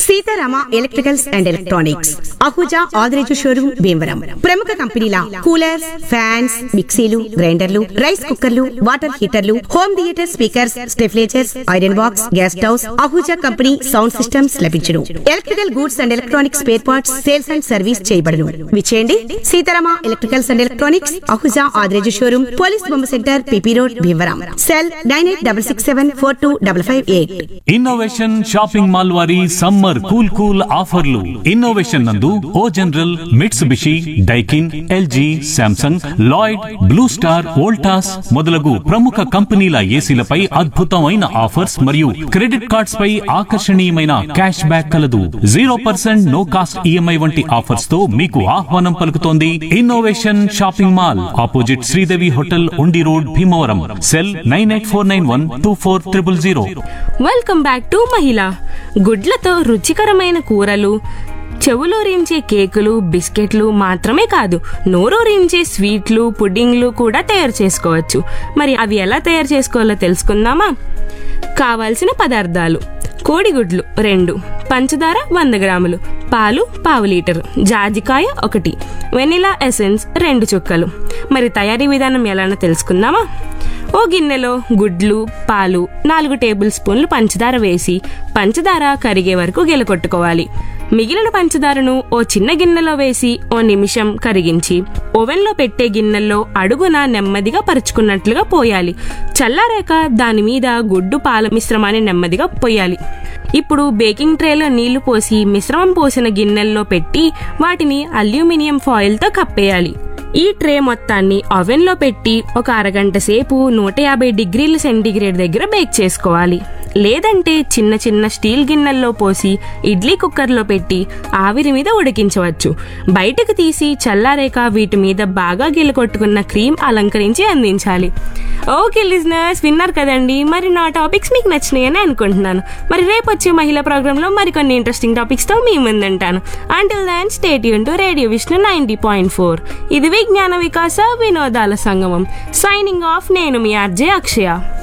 Sitarama electricals and electronics Ahuja Adireju showroom Bhimavaram ప్రముఖ కంపెనీల coolers fans మిక్సీలు గ్రైండర్లు రైస్ కుక్కర్లు వాటర్ హీటర్లు home theatre speakers stabilisers iron box gas stoves Ahuja company sound systems లభించును electrical goods and electronics spare parts sales and service చేయబడును విచేయండి Seetharama electricals and electronics Ahuja Adireju showroom police బొమ్మ centre PP road Bhimavaram cell nine eight double six seven four two double five eight innovation shopping mall వారి summer cool cool ఆఫర్లు innovation నందు O General Mitsubishi Daikin LG Samsung Lloyd Blue Star Voltas మొదలగు ప్రముఖ కంపెనీల ఏసీలపై అద్భుతమైన offers మరియు credit cards పై ఆకర్షణీయమైన క్యాష్ బ్యాక్ కలదు zero percent no cost EMI వంటి ఆఫర్స్ తో మీకు ఆహ్వానం పలుకుతోంది innovation shopping mall opposite Sridevi hotel Undi road Bhimavaram cell nine eight four nine one two four triple zero welcome back to మహిళ గుడ్లతో రుచికరమైన కూరలు చెవులోరించే కేకులు బిస్కెట్లు మాత్రమే కాదు నోరూరించే స్వీట్లు పుడ్డింగ్లు కూడా తయారు చేసుకోవచ్చు మరి అవి ఎలా తయారు చేసుకోవాలో తెలుసుకుందామా కావాల్సిన పదార్థాలు కోడిగుడ్లు రెండు పంచదార వంద గ్రాములు పాలు పావు లీటరు జాజికాయ ఒకటి వెనిలా ఎసెన్స్ రెండు చుక్కలు మరి తయారీ విధానం ఎలానో తెలుసుకుందామా ఓ గిన్నెలో గుడ్లు పాలు నాలుగు టేబుల్ స్పూన్లు పంచదార వేసి పంచదార కరిగే వరకు గెలకొట్టుకోవాలి మిగిలిన పంచదారను ఓ చిన్న గిన్నెలో వేసి ఓ నిమిషం కరిగించి ఓవెన్లో పెట్టే గిన్నెల్లో అడుగున నెమ్మదిగా పరుచుకున్నట్లుగా పోయాలి చల్లారాక దాని మీద గుడ్డు పాల మిశ్రమాన్ని నెమ్మదిగా పోయాలి ఇప్పుడు బేకింగ్ ట్రేలో నీళ్లు పోసి మిశ్రమం పోసిన గిన్నెల్లో పెట్టి వాటిని అల్యూమినియం ఫాయిల్తో కప్పేయాలి ఈ ట్రే మొత్తాన్ని oven లో పెట్టి ఒక అరగంట సేపు నూట యాభై డిగ్రీల సెంటీగ్రేడ్ దగ్గర బేక్ చేసుకోవాలి లేదంటే చిన్న చిన్న స్టీల్ గిన్నెల్లో పోసి ఇడ్లీ కుక్కర్లో పెట్టి ఆవిరి మీద ఉడికించవచ్చు బయటకు తీసి చల్లారేక వీటి మీద బాగా గిలకొట్టుకున్న క్రీమ్ అలంకరించి అందించాలి ఓకే లిజనర్స్ విన్నారు కదండి మరి నా టాపిక్స్ మీకు నచ్చినాయని అనుకుంటున్నాను మరి రేపు వచ్చే మహిళా ప్రోగ్రాంలో మరికొన్ని ఇంట్రెస్టింగ్ టాపిక్స్తో మీ ముందుంటాను అంటిల్ దాన్ స్టేట్ యూన్ to radio Vishnu ninety point four ఇది విజ్ఞాన వికాస వినోదాల సంగమం సైనింగ్ ఆఫ్ నేను మీ ఆర్జే అక్షయ